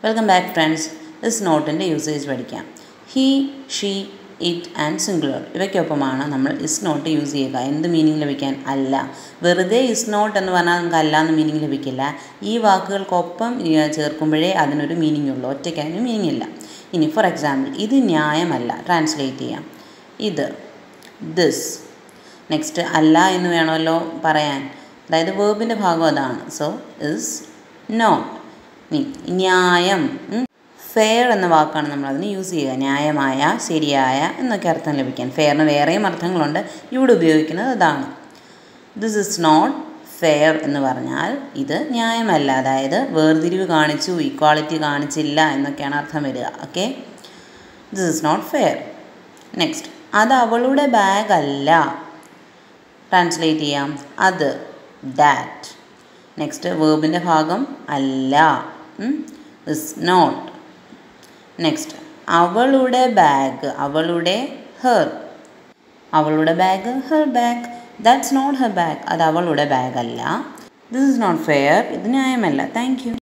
welcome back friends is നോട്ടിൻ്റെ usage പഠിക്കാം he she it and singular ഇവയ്ക്കൊപ്പമാണ് നമ്മൾ ഇസ് നോട്ട് യൂസ് ചെയ്യുക എന്ത് മീനിങ് ലഭിക്കാൻ അല്ല വെറുതെ ഇസ് നോട്ട് എന്ന് പറഞ്ഞാൽ നമുക്ക് അല്ല എന്ന് മീനിങ് ലഭിക്കില്ല ഈ വാക്കുകൾക്കൊപ്പം ഈ ചേർക്കുമ്പോഴേ അതിനൊരു മീനിങ് ഉള്ളൂ ഒറ്റയ്ക്ക് അതിന് മീനിങ് ഇല്ല ഇനി ഫോർ എക്സാമ്പിൾ ഇത് ന്യായമല്ല ട്രാൻസ്ലേറ്റ് ചെയ്യാം ഇത് ദിസ് നെക്സ്റ്റ് അല്ല എന്ന് വേണമല്ലോ പറയാൻ അതായത് വേർബിൻ്റെ ഭാഗം അതാണ് സോ ഇസ് നോട്ട് ന്യായം ഫെയർ എന്ന വാക്കാണ് നമ്മൾ അതിന് യൂസ് ചെയ്യുക ന്യായമായ ശരിയായ എന്നൊക്കെ അർത്ഥം ലഭിക്കാൻ ഫെയറിന് വേറെയും അർത്ഥങ്ങളുണ്ട് ഇവിടെ ഉപയോഗിക്കുന്നത് അതാണ് ദിസ് ഇസ് നോട്ട് ഫെയർ എന്ന് പറഞ്ഞാൽ ഇത് ന്യായമല്ല അതായത് വേർതിരിവ് കാണിച്ചു ഇക്വാളിറ്റി കാണിച്ചില്ല എന്നൊക്കെയാണ് അർത്ഥം വരിക okay this is not fair next അത് അവളുടെ ബാഗ് അല്ല ട്രാൻസ്ലേറ്റ് ചെയ്യാം അത് ദാറ്റ് നെക്സ്റ്റ് വേർബിൻ്റെ ഭാഗം അല്ല ഇസ് നോട്ട് നെക്സ്റ്റ് അവളുടെ ബാഗ് അവളുടെ ഹെർ അവളുടെ bag her bag that's not her bag അത് അവളുടെ ബാഗ് അല്ല ദിസ് ഇസ് നോട്ട് ഫെയർ ഇത് ന്യായമല്ല താങ്ക് യു